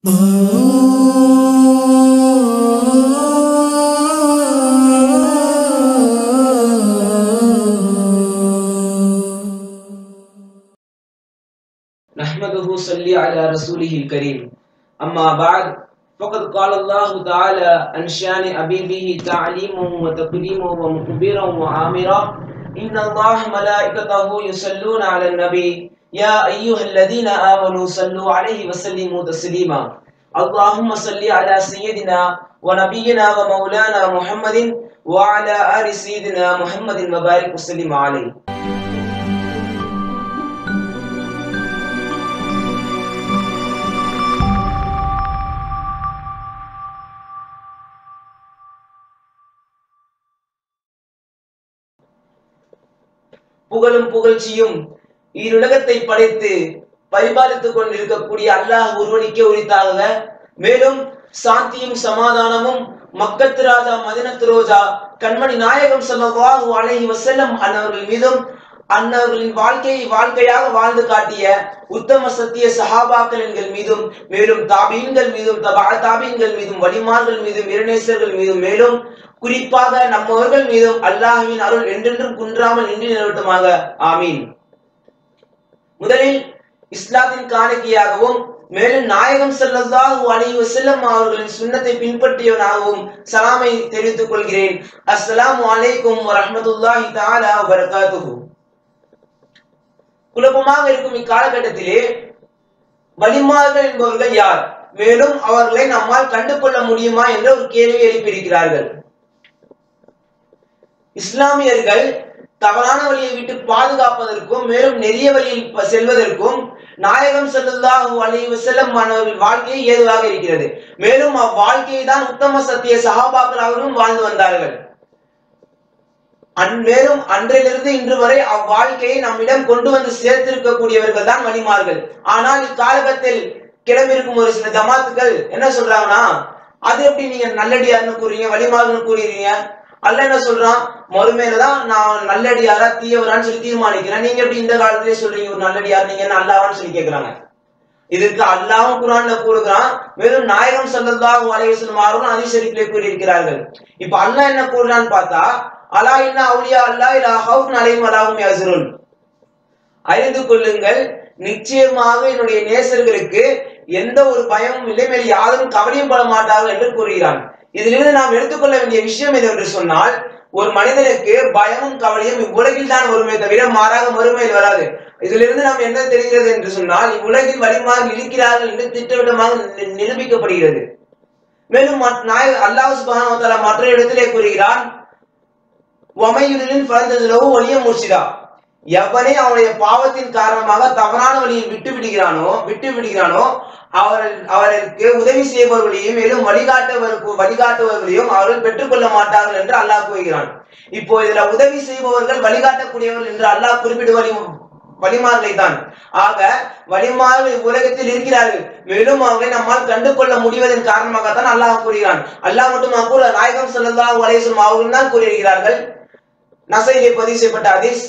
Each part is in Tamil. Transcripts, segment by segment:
نحمده صلي على رسوله الكريم أما بعد فقد قال الله تعالى عن شان أبيبه تعليما وتكريما ومخبرا وآمرا إن الله ملائكته يصلون على النبي يا أيها الذين آمنوا صلوا عليه وسلموا تسليما اللهم صل على سيدنا ونبينا ومولانا محمد وعلى آل سيدنا محمد وبارك وسلم عليه புகழும் புகழ்ச்சியும் ஈருலகத்தை படைத்து பரிபாலித்துக் கொண்டிருக்கக்கூடிய அல்லாஹ் ஒருவனுக்கே உரித்தாக மேலும் சாந்தியும் சமாதானமும் மக்கத்து ராஜா மதினத்து ரோஜா கண்மணி நாயகம் ஸல்லல்லாஹு அலைஹி வஸல்லம் அன்னவர்கள் மீதும் அன்னவர்களின் வாழ்க்கையை வாழ்க்கையாக வாழ்ந்து காட்டிய உத்தம சத்திய சஹாபாக்களின்கள் மீதும் மேலும் தாபீன்கள் மீதும் தபா தாபீன்கள் மீதும் வலிமார்கள் மீதும் இரணேசர்கள் மீதும் மேலும் குறிப்பாக நம்மவர்கள் மீதும் அல்லாஹ்வின் அருள் என்றென்றும் குன்றாமல் நின்று நிலவட்டுமாக ஆமீன் முதலில் இஸ்லாத்தின் காணிக்கையாகவும் மேலும் நாயகம் ஸல்லல்லாஹு அலைஹி வஸல்லம் அவர்களின் சுன்னத்தை பின்பற்றியவனாகவும் சலாமை தெரிவித்துக் கொள்கிறேன் அஸ்ஸலாமு அலைக்கும் வரஹ்மத்துல்லாஹி தஆலா வபரகாத்துஹு குழப்பமாக இருக்கும் இக்காலகட்டத்திலே வலிமார்கள் என்பவர்கள் யார் மேலும் அவர்களை நம்மால் கண்டு கொள்ள முடியுமா என்ற ஒரு கேள்வியை எழுப்பியிருக்கிறார்கள் இஸ்லாமியர்கள் தவறான வழியை விட்டு பாதுகாப்பதற்கும் மேலும் நெறிய வழியில் ப- செல்வதற்கும் நாயகம் ஸல்லல்லாஹு அலைஹி வஸல்லம் அவர்கள் வாழ்க்கை ஏதுவாக இருக்கிறது மேலும் அவ்வாழ்க்கையை தான் உத்தம சத்திய சஹாபாக்கள் அவர்களும் வாழ்ந்து வந்தார்கள் அன் மேலும் அன்றிலிருந்து இன்று வரை அவ்வாழ்க்கையை நம்மிடம் கொண்டு வந்து சேர்த்திருக்கக்கூடியவர்கள் தான் வழிமார்கள் ஆனால் இக்காலகத்தில் கிளம்பியிருக்கும் ஒரு சில ஜமாத்துக்கள் என்ன சொல்றாங்கன்னா அது எப்படி நீங்க நல்லடியார்னு கூறீங்க வழிமார்கள்னு கூறுறீங்க அல்ல என்ன சொல்றான் மறுமையில தான் நான் நல்லடியாரா தீயவரான்னு சொல்லி தீர்மானிக்கிறேன் நீங்க எப்படி இந்த காலத்திலே சொல்றீங்க ஒரு நல்லடியார் நீங்க என்ன அல்லாவான்னு சொல்லி கேக்குறாங்க இதற்கு அல்லாஹ்வும் குர்ஆன்ல கூறுகிறான் மேலும் நாயகம் ஸல்லல்லாஹு அலைஹி வஸல்லம் அவர்களும் ஹதீஸ் ஷரீஃபிலே கூறியிருக்கிறார்கள் இப்ப அல்லாஹ் என்ன கூறுறான்னு பார்த்தா அலா இன்ன அவுலியா அல்லாஹ் லா ஹவுஃபுன் அலைஹிம் வலாஹும் யஹ்சனுன் அறிந்து கொள்ளுங்கள் நிச்சயமாக என்னுடைய நேசர்களுக்கு எந்த ஒரு பயமும் இல்லை மேல் யாரும் கவலையும் பட மாட்டார்கள் என்று கூறுகிறான் இதிலிருந்து நாம் எடுத்துக்கொள்ள வேண்டிய விஷயம் என்னவென்று சொன்னால் ஒரு மனிதனுக்கு பயமும் கவலையும் இவ்வுலகில் தான் வருமே தவிர மாறாக மறுமையில் வராது இதிலிருந்து நாம் என்ன தெரிகிறது என்று சொன்னால் இவ்வுலகில் வழிமாக இருக்கிறார்கள் என்று திட்டவட்டமாக நி- நிரூபிக்கப்படுகிறது மேலும் மற்ற- நாய- அல்லாஹ் சுப்ஹானஹு வ தஆலா மற்ற இடத்திலே கூறுகிறான் ஒமையுடலின் பிறந்ததிலோ ஒளிய மூர்ச்சிதா எவனே அவனுடைய பாவத்தின் காரணமாக தவறான வழியில் விட்டு விடுகிறானோ விட்டு விடுகிறானோ அவர் அவருக்கு உதவி செய்பவர்களையும் மேலும் வழிகாட்டுவருக்கு வழிகாட்டுபவர்களையும் அவர்கள் பெற்றுக்கொள்ள மாட்டார்கள் என்று அல்லாஹ் கூறுகிறான் இப்போ இதுல உதவி செய்பவர்கள் வழிகாட்டக்கூடியவர்கள் என்று அல்லாஹ் குறிப்பிடுவதை வழிமார்களை தான் ஆக வழிமார்கள் உலகத்தில் இருக்கிறார்கள் மேலும் அவர்களை நம்மால் கண்டு கொள்ள முடிவதன் காரணமாகத்தான் அல்லாஹ் கூறுகிறான் அல்லாஹ் மட்டும் கூற நாயகம் ஸல்லல்லாஹு அலைஹி வஸல்லம் அவர்கள் தான் கூறியிருக்கிறார்கள் நசையிலே பதிவு செய்யப்பட்ட ஹதீஸ்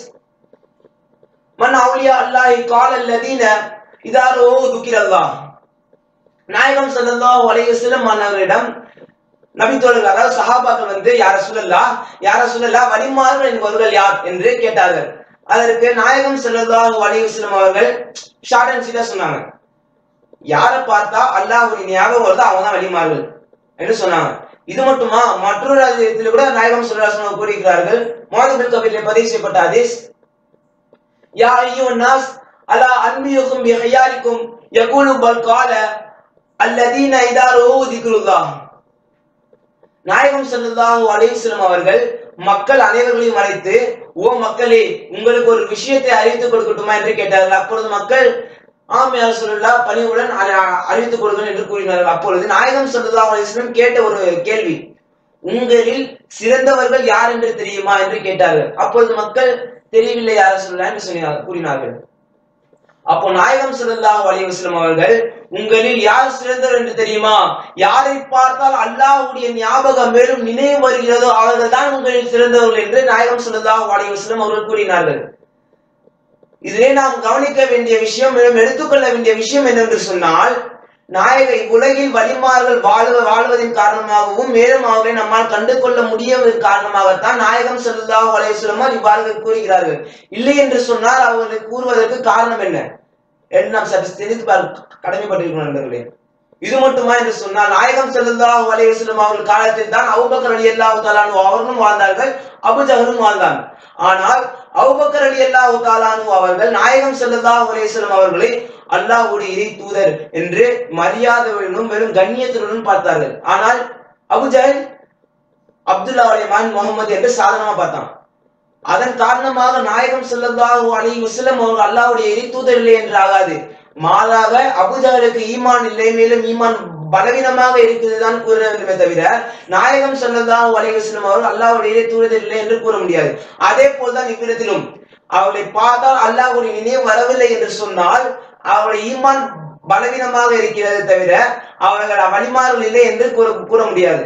மன் அவுலியா அல்லாஹி கால அல்லதீன இதாரோ துக்கிரல்லாஹ் நாயகம் ஸல்லல்லாஹு அலைஹி வஸல்லம் அவர்களிடம் நபித்தோழர்கள் அதாவது சஹாபாக்கள் வந்து யார சொல்லலா யார சொல்லலா வலிமார்கள் என்பவர்கள் யார் என்று கேட்டார்கள் அதற்கு நாயகம் ஸல்லல்லாஹு அலைஹி வஸல்லம் அவர்கள் ஷார்ட் அண்ட் ஸ்வீட்டா சொன்னாங்க யாரை பார்த்தா அல்லாஹ்வுடைய ஞாபகம் வருதோ அவங்க தான் வலிமார்கள் என்று சொன்னாங்க இது மட்டுமா மற்றொரு அதிகத்தில் கூட நாயகம் ஸல்லல்லாஹு கூறியிருக்கிறார்கள் மோதபில் கபிலே பதிவு செய்யப்பட்ட ஹதீஸ் யா ஐயுன் நாஸ் அலா அன்பியுக்கும் பிஹயாலிக்கும் யகூலு பல் கால அல்லதீன இதா ரூ திக்ருல்லாஹ் நாயகம் ஸல்லல்லாஹு அலைஹி வஸல்லம் அவர்கள் மக்கள் அனைவர்களையும் அழைத்து ஓ மக்களே உங்களுக்கு ஒரு விஷயத்தை அறிவித்துக் கொடுக்கட்டுமா என்று கேட்டார்கள் அப்பொழுது மக்கள் ஆம் யார் சொல்லலா பணிவுடன் அ- அறிவித்துக் கொடுங்கள் என்று கூறினார்கள் அப்பொழுது நாயகம் ஸல்லல்லாஹு அலைஹி வஸல்லம் கேட்ட ஒரு கேள்வி உங்களில் சிறந்தவர்கள் யார் என்று தெரியுமா என்று கேட்டார்கள் அப்பொழுது மக்கள் தெரியவில்லை யார் சொல்லலாம் என்று சொன்னார் கூறினார்கள் அப்போ நாயகம் ஸல்லல்லாஹு அலைஹி வஸல்லம் அவர்கள் உங்களில் யார் சிறந்தவர் என்று தெரியுமா யாரை பார்த்தால் அல்லாஹ்வுடைய ஞாபகம் மேலும் நினைவு வருகிறதோ அவர்கள் தான் உங்களில் சிறந்தவர்கள் என்று நாயகம் ஸல்லல்லாஹு அலைஹி வஸல்லம் அவர்கள் கூறினார்கள் இதிலே நாம் கவனிக்க வேண்டிய விஷயம் மேலும் எடுத்துக்கொள்ள வேண்டிய விஷயம் என்னவென்று சொன்னால் நாயக உலகில் வலிமார்கள் வாழ்வ வாழ்வதன் காரணமாகவும் மேலும் அவர்களை நம்மால் கண்டு கொள்ள முடியவதன் காரணமாகத்தான் நாயகம் ஸல்லல்லாஹு அலைஹி வஸல்லம் இவ்வாறு கூறுகிறார்கள் இல்லை என்று சொன்னால் அவர்களை கூறுவதற்கு காரணம் என்ன என்று நாம் சற்று தெரிந்து பார்க்க கடமைப்பட்டிருக்கிறோம் நண்பர்களே இது மட்டுமா என்று சொன்னால் நாயகம் ஸல்லல்லாஹு அலைஹி வஸல்லம் அவர்கள் காலத்தில் தான் அபூபக்கர் ரலியல்லாஹு தஆலா அன்ஹு அவர்களும் வாழ்ந்தார்கள் அபூஜஹலும் வாழ்ந்தான் ஆனால் அபூபக்கர் ரலியல்லாஹு தஆலா அன்ஹு அவர்கள் நாயகம் ஸல்லல்லாஹு அலைஹி வஸல்லம் அவர்களை அல்லாஹ்வுடைய இறை தூதர் என்று மரியாதையுடனும் வெறும் கண்ணியத்துடனும் பார்த்தார்கள் ஆனால் அபுஜஹல் அப்துல்லாவுடைய மகன் முகமது என்று சாதனமா பார்த்தான் அதன் காரணமாக நாயகம் ஸல்லல்லாஹு அலைஹி வஸல்லம் அவர்கள் அல்லாஹ்வுடைய இறை தூதர் இல்லை என்று ஆகாது மாறாக அபுஜஹலுக்கு ஈமான் இல்லை மேலும் ஈமான் பலவீனமாக இருக்குதுதான் கூற வேண்டுமே தவிர நாயகம் ஸல்லல்லாஹு அலைஹி வஸல்லம் அவர்கள் அல்லாஹ்வுடைய இறை தூதர் இல்லை என்று கூற முடியாது அதே போல்தான் இவ்விடத்திலும் அவளை பார்த்தால் அல்லாஹ்வுடைய நினைவு வரவில்லை என்று சொன்னால் அவருடைய ஈமான் பலவீனமாக இருக்கிறது தவிர அவர்கள் வழிமாறுகள் இல்லை என்று கூற கூற முடியாது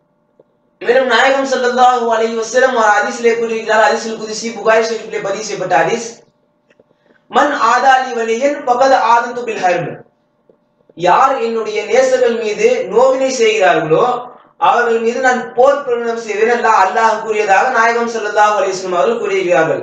மேலும் நாயகம் ஸல்லல்லாஹு அலைஹி வஸல்லம் ஒரு ஹதீஸிலே கூறுகிறார் ஹதீஸில் குதிசி புகாரி ஷரீஃபிலே பதிவு செய்யப்பட்ட ஹதீஸ் மன் ஆதாலி வலியன் பகத ஆதந்து பில் ஹர்ப் யார் என்னுடைய நேசர்கள் மீது நோவினை செய்கிறார்களோ அவர்கள் மீது நான் போர் பிரகடனம் செய்வேன் அல்லாஹ் அல்லாஹ் கூறியதாக நாயகம் ஸல்லல்லாஹு அலைஹி வஸல்லம் அவர்கள் கூறுகிறார்கள்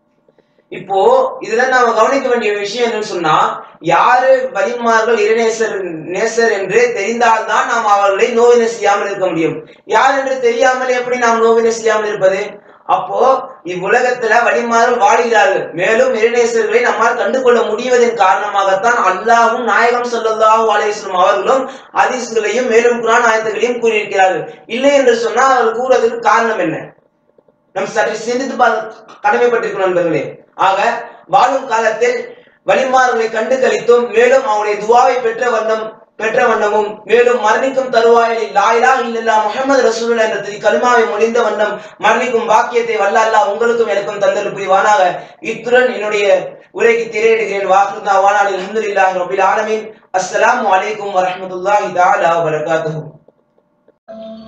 இப்போ இதுல நாம கவனிக்க வேண்டிய விஷயம் என்னன்னு சொன்னா யாரு வலிமார்கள் இறைநேசர் நேசர் என்று தெரிந்தால்தான் நாம் அவர்களை நோவினை செய்யாமல் இருக்க முடியும் யார் என்று தெரியாமல் எப்படி நாம் நோவினை செய்யாமல் இருப்பது அப்போ இவ்வுலகத்துல வழிமாறல் வாழ்கிறார்கள் மேலும் இறைநேசர்களை நம்மால் கண்டுகொள்ள முடிவதன் காரணமாகத்தான் அல்லாஹ்வும் நாயகம் ஸல்லல்லாஹு அலைஹி வஸல்லம் அவர்களும் ஹதீஸ்களையும் மேலும் குர்ஆன் ஆயத்துகளையும் கூறியிருக்கிறார்கள் இல்லை என்று சொன்னால் அவர்கள் கூறுவதற்கு காரணம் என்ன நம் சற்று சிந்தித்து பார்க்க கடமைப்பட்டிருக்கிறோம் நண்பர்களே ஆக வாழும் காலத்தில் வழிமார்களை கண்டு கழித்தும் மேலும் அவனுடைய துவாவை பெற்ற வண்ணம் பெற்ற வண்ணமும் மேலும் மரணிக்கும் தருவாயில் லாயிலா இல்லல்லா முஹம்மது ரசூலுல்லாஹ் என்ற திரு கலிமாவை மொழிந்த வண்ணம் மரணிக்கும் பாக்கியத்தை வல்ல அல்லாஹ் உங்களுக்கும் எனக்கும் தந்தல் புரிவானாக இத்துடன் என்னுடைய உரைக்கு திரையிடுகிறேன் வாக்குதா வானாலில் அல்ஹம்துலில்லாஹி ரப்பில் ஆலமீன் அஸ்ஸலாமு அலைக்கும் வரஹ்மத்துல்லாஹி தஆலா வபரகாத்துஹு